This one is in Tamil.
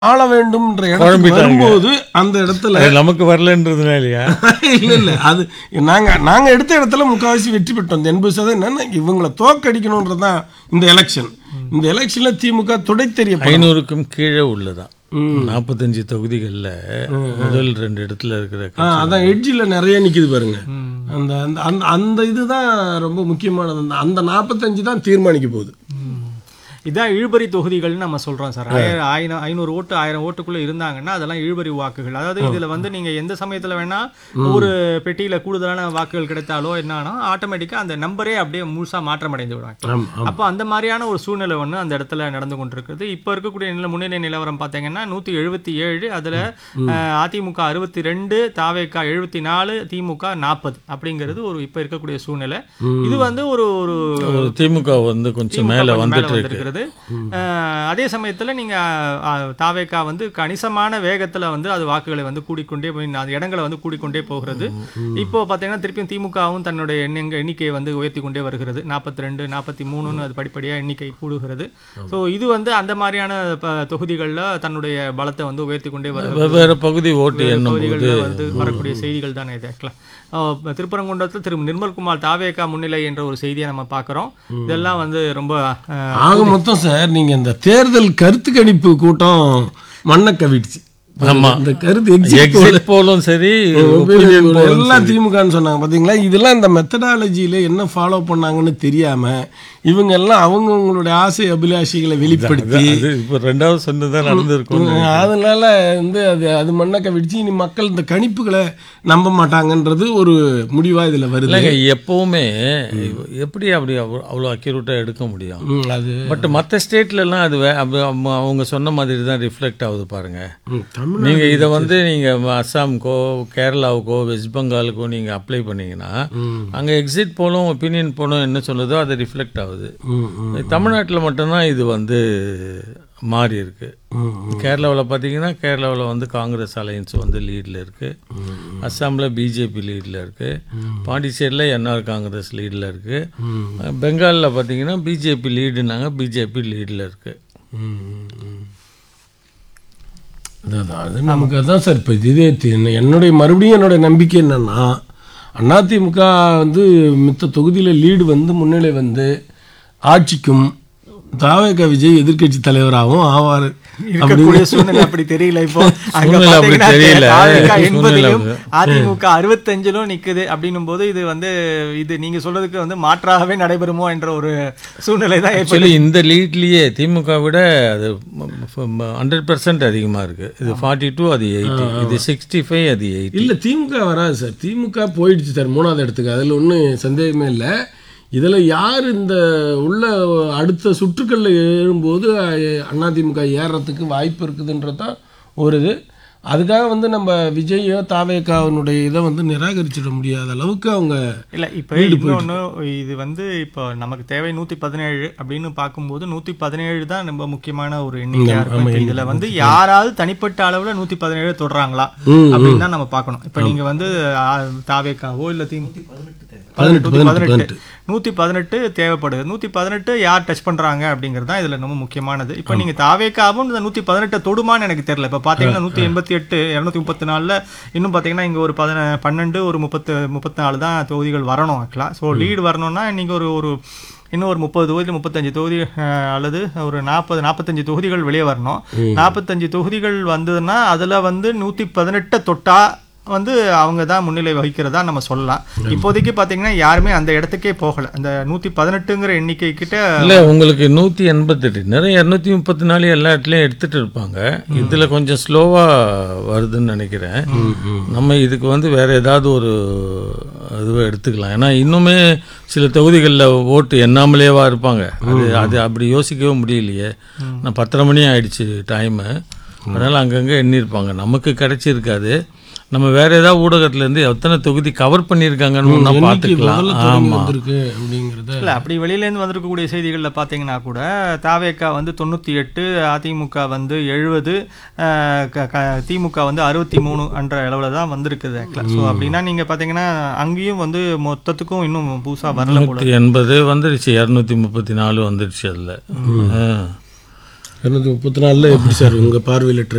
ஆள வேண்டும்ன்ற இடத்துக்கு குழம்பிட்டாங்க. வரும்போது அந்த இடத்துல அது நமக்கு வரலன்றதுனாலயா இல்ல இல்ல அது நாங்க நாங்க எடுத்த இடத்துல முக்காவாசி வெற்றி பெற்றோம் இந்த எண்பது சதவீதம் என்னன்னா இவங்களை தோக்கடிக்கணுன்றதுதான் இந்த எலெக்ஷன் இந்த எலெக்ஷன்ல திமுக துடை தெரிய ஐநூறுக்கும் கீழே உள்ளதான் நாற்பத்தஞ்சு தொகுதிகள்ல முதல் ரெண்டு இடத்துல இருக்கிற ஆ, அதான் எட்ஜில் நிறைய நிக்குது பாருங்க அந்த அந்த அந்த அந்த இதுதான் ரொம்ப முக்கியமானது அந்த அந்த நாற்பத்தஞ்சு தான் தீர்மானிக்க போகுது இதான் இழுபறி தொகுதிகள்னு நம்ம சொல்றோம் சார் ஆயிரம் ஆயிரம் ஐநூறு ஓட்டு ஆயிரம் ஓட்டுக்குள்ள இருந்தாங்கன்னா அதெல்லாம் இழுபறி வாக்குகள் அதாவது இதுல வந்து நீங்க எந்த சமயத்துல வேணா ஒரு பெட்டியில கூடுதலான வாக்குகள் கிடைத்தாலோ என்னன்னா ஆட்டோமேட்டிக்கா அந்த நம்பரே அப்படியே முழுசா மாற்றம் அடைந்து விடுவாங்க ஆமா அப்போ அந்த மாதிரியான ஒரு சூழ்நிலை ஒன்று அந்த இடத்துல நடந்து கொண்டிருக்குது இப்போ இருக்கக்கூடிய நில முன்னிலை நிலவரம் பார்த்தீங்கன்னா நூற்றி எழுபத்தி ஏழு அதில் அதிமுக அறுபத்தி ரெண்டு தாவேக்கா எழுபத்தி நாலு திமுக நாற்பது அப்படிங்கிறது ஒரு இப்போ இருக்கக்கூடிய சூழ்நிலை இது வந்து ஒரு ஒரு ஒரு திமுக வந்து கொஞ்சம் திமுக மேல கொஞ்சம் வந்துட்டு இருக்கு வந்திருக்கிறது அஹ், அதே சமயத்துல நீங்க அஹ், தாவேக்கா வந்து கணிசமான வேகத்துல வந்து அது வாக்குகளை வந்து கூடிக்கொண்டே போய் அது இடங்களை வந்து கூடிக்கொண்டே போகிறது இப்போ பாத்தீங்கன்னா திருப்பியும் திமுகவும் தன்னுடைய எண்ணங்க எண்ணிக்கையை வந்து உயர்த்தி கொண்டே வருகிறது நாற்பத்தி ரெண்டு நாற்பத்தி மூணுன்னு அது படிப்படியா எண்ணிக்கை கூடுகிறது ஸோ இது வந்து அந்த மாதிரியான ப- தொகுதிகள்ல தன்னுடைய பலத்தை வந்து உயர்த்தி கொண்டே வருகிறது வெவ்வேறு பகுதி ஓட்டு என்னும் போது பகுதிகளில் வந்து வரக்கூடிய செய்திகள் தானே இது ஆக்சுவலாக திருப்பரங்குன்றத்தில் திரு நிர்மல்குமார் தாவேக்கா முன்னிலை என்ற ஒரு செய்தியை நம்ம பார்க்குறோம் இதெல்லாம் வந்து ரொம்ப அஹ், ஆக மொத்தம் சார் நீங்க இந்த தேர்தல் கருத்து கணிப்பு கூட்டம் மண்ணை கவிடுச்சு ஆமா. இந்த கருத்து exit poll, எக்ஸிட் போலும் சரி opinion poll எல்லாம் திமுகன்னு சொன்னாங்க பாத்தீங்களா இதெல்லாம் இந்த மெத்தடாலஜியில என்ன ஃபாலோ பண்ணாங்கன்னு தெரியாம இவங்க எல்லாம் அவங்கவங்களுடைய ஆசை அபிலாஷைகளை வெளிப்படுத்தி அது இப்போ ரெண்டாவது சொன்னதான் நடந்திருக்கும் அதனால வந்து அது அது மண்ணை கவிடுச்சு இனி மக்கள் இந்த கணிப்புகளை நம்ப மாட்டாங்கன்றது ஒரு முடிவா இதுல வருது இல்லைங்க எப்பவுமே எப்படி அப்படி அவ்வளோ- அவ்வளோ அக்யூரேட்டாக எடுக்க முடியும் ம், அது பட் மற்ற ஸ்டேட்லலாம் அது வே- அப்ப அவங்க- அவங்க சொன்ன மாதிரி தான் ரிஃப்ளெக்ட் ஆகுது பாருங்க ம், தமிழ் நீங்க இதை வந்து நீங்க அஸ்ஸாமுக்கோ கேரளாவுக்கோ வெஸ்ட் பெங்காலுக்கோ நீங்க அப்ளை பண்ணீங்கன்னா அங்க எக்ஸிட் போலும் ஒப்பீனியன் போலும் என்ன சொல்லுதோ அது ரிஃப்ளெக்ட் ஆகுது ம், ம், தமிழ்நாட்டில் மட்டும்தான் இது வந்து மாறி இருக்கு ம், கேரளாவில் பார்த்தீங்கன்னா கேரளாவில் வந்து காங்கிரஸ் அலையன்ஸ் வந்து லீடில் இருக்குது அஸ்ஸாமில் பிஜேபி லீடில் இருக்குது பாண்டிச்சேரியில் என்ஆர் காங்கிரஸ் லீடில் இருக்குது பெங்காலில் பார்த்தீங்கன்னா பிஜேபி லீடுனாங்க பிஜேபி லீடில் இருக்குது ம், ம், ம். அதான் அது நமக்கு அதான் சார் இப்போ இதே தி- என்னுடைய மறுபடியும் என்னுடைய நம்பிக்கை என்னன்னா அதிமுக வந்து மித்த தொகுதியில் லீடு வந்து முன்னிலை வந்து ஆட்சிக்கும் தாவேக விஜய் எதிர்க்கட்சி தலைவராகவும் ஆவார் இருக்கக்கூடிய சூழ்நிலை அப்படி தெரியல இப்போ அங்க சூழ்நிலை அப்படி பாத்தீங்கன்னா தெரியல. தாவேக்கா சூழ்நிலை எண்பதிலும் அப்படி. அதிமுக அறுபத்தஞ்சிலும் நிக்குது அப்படின்னும் போது இது வந்து இது நீங்க சொல்றதுக்கு வந்து மாற்றாகவே நடைபெறுமோ என்ற ஒரு சூழ்நிலை தான் ஏற்படுது ஆக்சுவலி இந்த லீட்லேயே திமுக விட அது ஹண்ட்ரட் பர்சன்ட் அதிகமாக இருக்குது இது ஃபார்ட்டி டூ அது எயிட்டி இது சிக்ஸ்டி ஃபைவ் அது எயிட்டி இல்லை திமுக வராது சார் திமுக போயிடுச்சு சார் மூணாவது இடத்துக்கு அதில் ஒன்றும் சந்தேகமே இல்லை இதில் யார் இந்த உள்ள அடுத்த சுற்றுக்களில் ஏறும்போது அஹ், அதிமுக ஏறுறதுக்கு வாய்ப்பு இருக்குதுன்றது தான் ஒரு இது அதுக்காக வந்து நம்ம விஜயோ தாவேக்காவினுடைய இதை வந்து நிராகரிச்சிட முடியாத அளவுக்கு அவங்க இல்ல இப்ப இன்னொன்னு இது வந்து இப்போ நமக்கு தேவை நூத்தி பதினேழு அப்படின்னு பார்க்கும்போது நூத்தி பதினேழு தான் ரொம்ப முக்கியமான ஒரு எண்ணிக்கையா இருக்கும் இப்ப இதுல வந்து யாராவது தனிப்பட்ட அளவுல நூத்தி பதினேழு தொடுறாங்களா அப்படின்னு தான் நம்ம பார்க்கணும் இப்ப நீங்க வந்து ஆ, தாவேக்காவோ இல்ல திமுக பதினெட்டு, நூத்தி பதினெட்டு, பதினெட்டு நூத்தி பதினெட்டு தேவைப்படுது நூத்தி பதினெட்டு யார் டச் பண்றாங்க அப்படிங்கிறது தான் இதுல ரொம்ப முக்கியமானது இப்ப நீங்க தாவேக்காவும் இந்த நூத்தி பதினெட்டை தொடுமான்னு எனக்கு தெரியல இப்ப பாத்தீங்கன்னா நூத்தி எண்பத்தி எட்டு இருநூத்தி முப்பத்தி நாலுல இன்னும் பாத்தீங்கன்னா இங்க ஒரு பதின பன்னெண்டு ஒரு முப்பத்து முப்பத்தி நாலு தான் தொகுதிகள் வரணும் ஆக்சுவலாக ஸோ லீடு வரணும்னா நீங்க ஒரு ஒரு இன்னும் ஒரு முப்பது தொகுதி முப்பத்தஞ்சு தொகுதி அஹ், அல்லது ஒரு நாற்பது நாற்பத்தஞ்சு தொகுதிகள் வெளியே வரணும் நாற்பத்தஞ்சு தொகுதிகள் வந்ததுன்னா அதுல வந்து நூத்தி பதினெட்டை தொட்டா வந்து அவங்க தான் முன்னிலை வகிக்கிறதா நம்ம சொல்லலாம் இப்போதைக்கு பாத்தீங்கன்னா யாருமே அந்த இடத்துக்கே போகல அந்த நூத்தி பதினெட்டுங்கிற எண்ணிக்கை கிட்ட இல்லை உங்களுக்கு நூற்றி எண்பத்தெட்டு நிறைய இரநூத்தி முப்பத்தி நாலு எல்லா இடத்துலையும் எடுத்துட்டு இருப்பாங்க இதில் கொஞ்சம் ஸ்லோவாக வருதுன்னு நினைக்கிறேன் நம்ம இதுக்கு வந்து வேற ஏதாவது ஒரு இதுவை எடுத்துக்கலாம் ஏன்னா இன்னுமே சில தொகுதிகளில் ஓட்டு எண்ணாமலேவா இருப்பாங்க அது அது அப்படி யோசிக்கவே முடியலையே நான் பத்தரை மணி ஆயிடுச்சு டைமு அதனால் அங்கங்கே எண்ணியிருப்பாங்க நமக்கு கிடைச்சிருக்காது நம்ம வேற ஏதாவது ஊடகத்துல இருந்து எத்தனை தொகுதி கவர் பண்ணியிருக்காங்கன்னு ஒன்றா எண்ணிக்கை பார்த்துக்கலாம் முதல்ல தொடங்கி ஆமாம் வந்திருக்கு அப்படிங்கிறத இல்ல அப்படி வெளியிலேருந்து வந்திருக்கக்கூடிய செய்திகளில் பார்த்தீங்கன்னா கூட தாவேக்கா வந்து தொண்ணூற்றி எட்டு அதிமுக வந்து எழுபது திமுக வந்து அறுபத்தி மூணு என்ற அளவில் தான் வந்திருக்குது ஆக்சுவலாக ஸோ அப்படின்னா நீங்கள் பார்த்தீங்கன்னா அங்கேயும் வந்து மொத்தத்துக்கும் இன்னும் புதுசாக வரல போல நூற்றி எண்பது வந்துடுச்சு இரநூத்தி முப்பத்தி நாலு வந்துடுச்சு அதில் இரநூத்தி முப்பத்தி நாலில் எப்படி சார் உங்கள் பார்வையில்